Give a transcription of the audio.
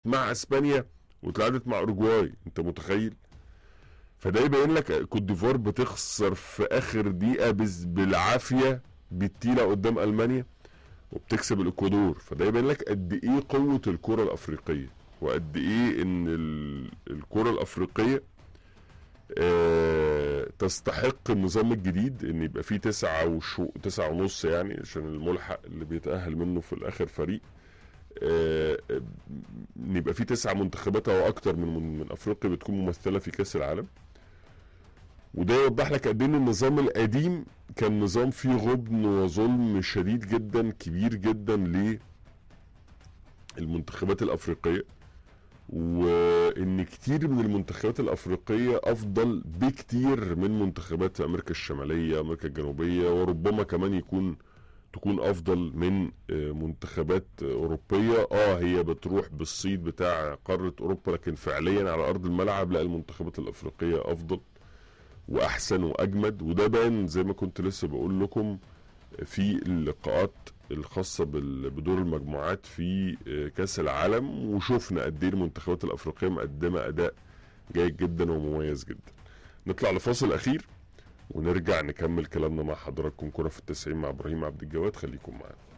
مع اسبانيا واتلعبت مع اوروجواي انت متخيل فده يبين لك كوت ديفوار بتخسر في اخر دقيقه بز- بالعافيه بالتيله قدام المانيا وبتكسب الاكوادور فده يبين لك قد ايه قوه الكره الافريقيه وقد ايه ان ال- الكره الافريقيه آه، تستحق النظام الجديد ان يبقى فيه تسعة وشو تسعة ونص يعني عشان الملحق اللي بيتأهل منه في الاخر فريق آه، ان يبقى فيه تسع منتخبات او اكتر من من, من افريقيا بتكون ممثله في كاس العالم وده يوضح لك قد ايه إن النظام القديم كان نظام فيه غبن وظلم شديد جدا كبير جدا للمنتخبات الافريقيه وان كتير من المنتخبات الافريقيه افضل بكتير من منتخبات امريكا الشماليه امريكا الجنوبيه وربما كمان يكون تكون افضل من آه، منتخبات آه، اوروبيه اه هي بتروح بالصيد بتاع قاره اوروبا لكن فعليا على ارض الملعب لا المنتخبات الافريقيه افضل واحسن واجمد وده بان زي ما كنت لسه بقول لكم في اللقاءات الخاصة بال- بدور المجموعات في آه، كأس العالم وشفنا قد ايه المنتخبات الأفريقية مقدمة أداء جيد جدا ومميز جدا. نطلع لفاصل أخير ونرجع نكمل كلامنا مع حضراتكم كرة في التسعين مع إبراهيم عبد الجواد خليكم معانا.